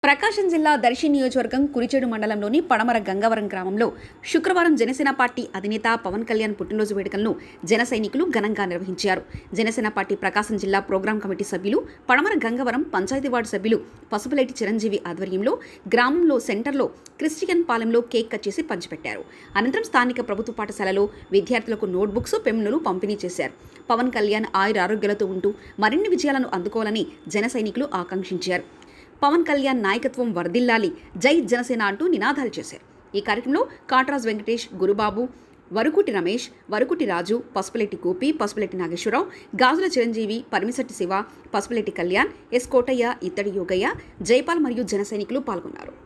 ప్రకాశం జిల్లా దర్శి నియోజకవర్గం కురిచేడు మండలంలోని పడమర గంగవరం గ్రామంలో శుక్రవారం జనసేన పార్టీ అధినేత పవన్ కళ్యాణ్ పుట్టినరోజు వేడుకలను జన సైనికులు ఘనంగా నిర్వహించారు జనసేన పార్టీ ప్రకాశం జిల్లా ప్రోగ్రాం కమిటీ సభ్యులు పడమర గంగవరం పంచాయతీ వార్డు సభ్యులు పసుపులేటి చిరంజీవి ఆధ్వర్యంలో గ్రామంలో సెంటర్లో క్రిస్టియన్ పాలెంలో కేక్ కట్ చేసి పంచిపెట్టారు అనంతరం స్థానిక ప్రభుత్వ పాఠశాలలో విద్యార్థులకు నోట్బుక్స్ పెన్నులు పంపిణీ చేశారు పవన్ కళ్యాణ్ ఆయుర ఆరోగ్యాలతో ఉంటూ మరిన్ని విజయాలను అందుకోవాలని జన సైనికులు ఆకాంక్షించారు పవన్ కళ్యాణ్ నాయకత్వం వర్ధిల్లాలి జై జనసేన అంటూ నినాదాలు చేశారు ఈ కార్యక్రమంలో కాట్రాజ్ వెంకటేష్ గురుబాబు వరుకుటి రమేష్ వరుకుటి రాజు పసుపులెట్టి గోపి పసుపులెట్టి నాగేశ్వరరావు గాజుల చిరంజీవి పరిమిశెట్టి శివ పసుపులెట్టి కళ్యాణ్ ఎస్ కోటయ్య ఇత్తడి యోగయ్య జైపాల్ మరియు జన సైనికులు పాల్గొన్నారు